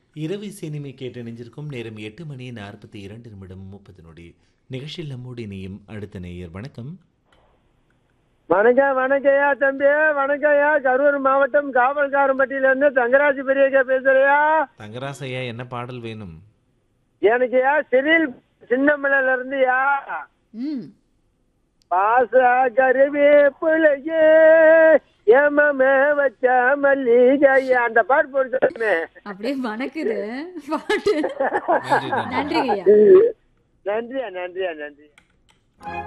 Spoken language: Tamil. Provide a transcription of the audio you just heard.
இரவு சினிமை கேட்டு இணைஞ்சிருக்கும் நேரம் எட்டு மணி நாற்பத்தி இரண்டு நிமிடம் முப்பது நொடி நிகழ்ச்சியில் நம்மோடு இணையும் அடுத்த நேயர் வணக்கம் வணக்கம் வணக்கம்யா தம்பி வணக்கம்யா கரூர் மாவட்டம் காவல்காரம்பட்டியில இருந்து தங்கராஜ் பெரியக்கா பேசுறியா தங்கராசையா என்ன பாடல் வேணும் எனக்குயா சிறில் சின்னமலையில இருந்துயா ம் பாச கருவேப்பிலையே ஏமமே வச்ச மல்லிகையா அந்த பாட்டு போடுமே அப்படியே மணக்குது பாட்டு நன்றி நன்றி நன்றிங்க ஐயா நன்றியா நன்றியா நன்றி